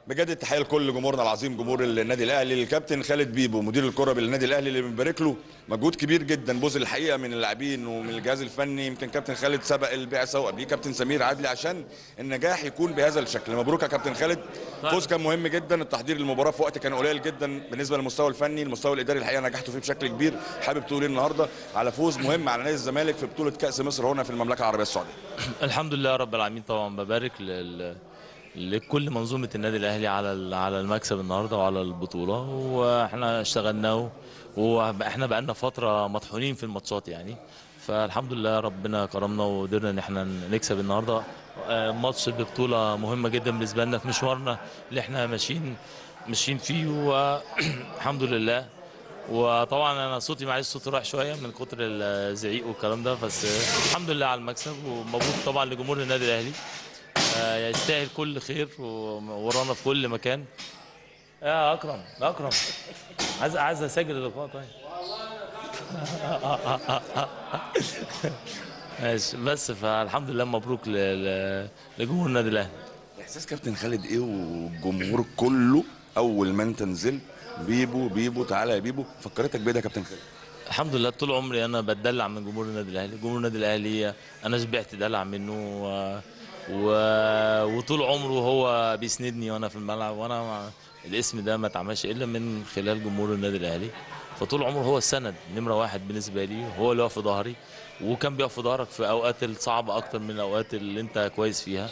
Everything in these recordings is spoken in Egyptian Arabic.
بجد التحيه لكل جمهورنا العظيم جمهور النادي الاهلي الكابتن خالد بيبو مدير الكره بالنادي الاهلي اللي بنبارك له مجهود كبير جدا بذل الحقيقه من اللاعبين ومن الجهاز الفني يمكن كابتن خالد سبق البعثه وقبليه كابتن سمير عدلي عشان النجاح يكون بهذا الشكل مبروك يا كابتن خالد فوز كان مهم جدا التحضير للمباراه في وقت كان قليل جدا بالنسبه للمستوى الفني المستوى الاداري الحقيقه نجحتوا فيه بشكل كبير حابب تقول ايه النهارده على فوز مهم على نادي الزمالك في بطوله كاس مصر هنا في المملكه العربيه السعوديه الحمد لله رب العالمين طبعا ببارك لل... لكل منظومه النادي الاهلي على ال- على المكسب النهارده وعلى البطوله واحنا اشتغلنا و- واحنا بقالنا فتره مطحونين في الماتشات يعني فالحمد لله ربنا كرمنا وقدرنا ان احنا نكسب النهارده آه، ماتش ببطوله مهمه جدا بالنسبه لنا في مشوارنا اللي احنا ماشيين ماشيين فيه والحمد لله وطبعا انا صوتي معلش صوتي رايح شويه من كتر الزعيق والكلام ده بس الحمد لله على المكسب ومبروك طبعا لجمهور النادي الاهلي آه، يستاهل كل خير وورانا في كل مكان يا اكرم يا اكرم عايز عايز اسجل اللقاء طيب ماشي بس فالحمد لله مبروك ل- ل- لجمهور النادي الاهلي احساس كابتن خالد ايه والجمهور كله اول ما انت نزلت بيبو بيبو تعالى يا بيبو فكرتك بايه ده يا كابتن خالد الحمد لله طول عمري انا بتدلع من جمهور النادي الاهلي جمهور النادي الاهلي انا شبعت دلع منه و... و... وطول عمره هو بيسندني وانا في الملعب وانا مع... الاسم ده ما اتعملش الا من خلال جمهور النادي الاهلي فطول عمره هو السند نمره واحد بالنسبه لي هو اللي واقف في ظهري وكان بيقف في ظهرك في اوقات الصعبه اكتر من الاوقات اللي انت كويس فيها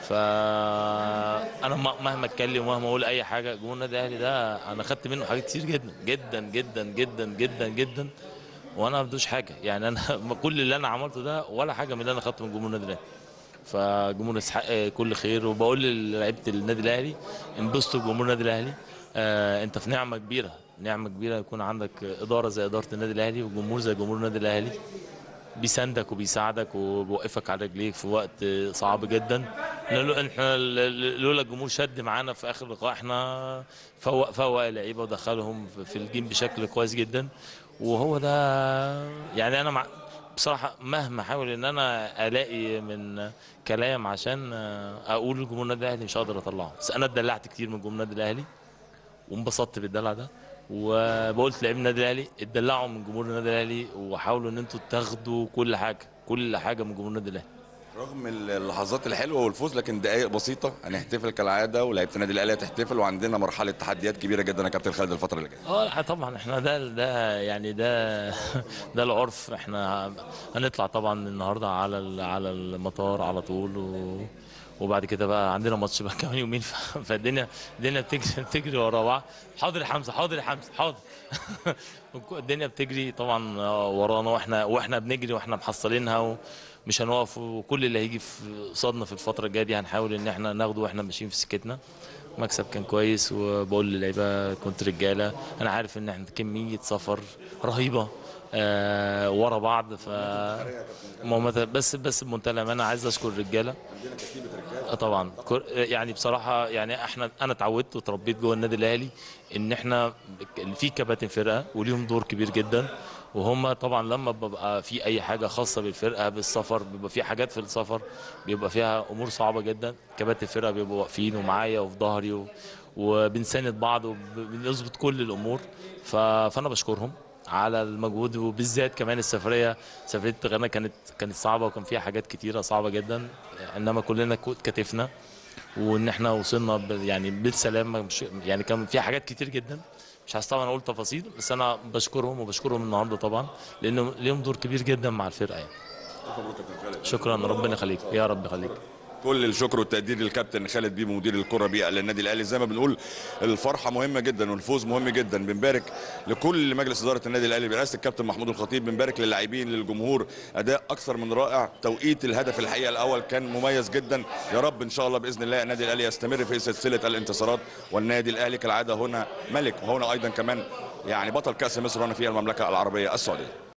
فانا مهما اتكلم ومهما اقول اي حاجه جمهور النادي الاهلي ده انا خدت منه حاجات كتير جدا جدا جدا جدا جدا جدا وانا ما بدوش حاجه يعني انا كل اللي انا عملته ده ولا حاجه من اللي انا خدته من جمهور النادي الاهلي فجمهور يستحق كل خير وبقول للعيبه النادي الاهلي انبسطوا بجمهور النادي الاهلي آه انت في نعمه كبيره نعمه كبيره يكون عندك اداره زي اداره النادي الاهلي وجمهور زي جمهور النادي الاهلي بيساندك وبيساعدك وبيوقفك على رجليك في وقت صعب جدا لولا احنا لولا الجمهور شد معانا في اخر لقاء احنا فوق فوق اللعيبه ودخلهم في الجيم بشكل كويس جدا وهو ده يعني انا مع بصراحه مهما احاول ان انا الاقي من كلام عشان اقول لجمهور النادي الاهلي مش هقدر اطلعه بس انا اتدلعت كتير من جمهور النادي الاهلي وانبسطت بالدلع ده وبقول لعيب النادي الاهلي اتدلعوا من جمهور النادي الاهلي وحاولوا ان انتوا تاخدوا كل حاجه كل حاجه من جمهور النادي الاهلي رغم اللحظات الحلوه والفوز لكن دقائق بسيطه هنحتفل كالعاده ولعيبه النادي الاهلي هتحتفل وعندنا مرحله تحديات كبيره جدا يا كابتن خالد الفتره اللي جايه اه طبعا احنا ده ده يعني ده ده العرف احنا هنطلع طبعا النهارده على ال- على المطار على طول و وبعد كده بقى عندنا ماتش بقى كمان يومين ف- فالدنيا الدنيا بتجري بتجري ورا بعض حاضر يا حمزه حاضر يا حمزه حاضر الدنيا بتجري طبعا ورانا واحنا واحنا بنجري واحنا محصلينها ومش هنقف وكل اللي هيجي في قصادنا في الفتره الجايه دي هنحاول ان احنا ناخده واحنا ماشيين في سكتنا مكسب كان كويس وبقول للعيبه كنت رجاله انا عارف ان احنا كميه سفر رهيبه آه ورا بعض ف ما هو بس بس بمنتهى الامانه عايز اشكر الرجاله آه طبعا كر- يعني بصراحه يعني احنا انا اتعودت وتربيت جوه النادي الاهلي ان احنا في كباتن فرقه وليهم دور كبير جدا وهم طبعا لما ببقى في اي حاجه خاصه بالفرقه بالسفر بيبقى في حاجات في السفر بيبقى فيها امور صعبه جدا كباتن الفرقه بيبقوا واقفين ومعايا وفي ظهري و... وبنساند بعض وبنظبط كل الامور ف... فانا بشكرهم على المجهود وبالذات كمان السفريه سفريه غانا كانت كانت صعبه وكان فيها حاجات كتيره صعبه جدا انما كلنا كو- كتفنا وان احنا وصلنا بال- يعني بالسلامه مش يعني كان في حاجات كتير جدا مش عايز طبعا اقول تفاصيل بس انا بشكرهم وبشكرهم النهارده طبعا لانه ليهم دور كبير جدا مع الفرقه يعني شكرا ربنا يخليك يا رب يخليك كل الشكر والتقدير للكابتن خالد بيبو مدير الكره بيئه للنادي الاهلي زي ما بنقول الفرحه مهمه جدا والفوز مهم جدا بنبارك لكل مجلس اداره النادي الاهلي برئاسه الكابتن محمود الخطيب بنبارك للاعبين للجمهور اداء اكثر من رائع توقيت الهدف الحقيقه الاول كان مميز جدا يا رب ان شاء الله باذن الله النادي الاهلي يستمر في سلسله الانتصارات والنادي الاهلي كالعاده هنا ملك وهنا ايضا كمان يعني بطل كاس مصر هنا في المملكه العربيه السعوديه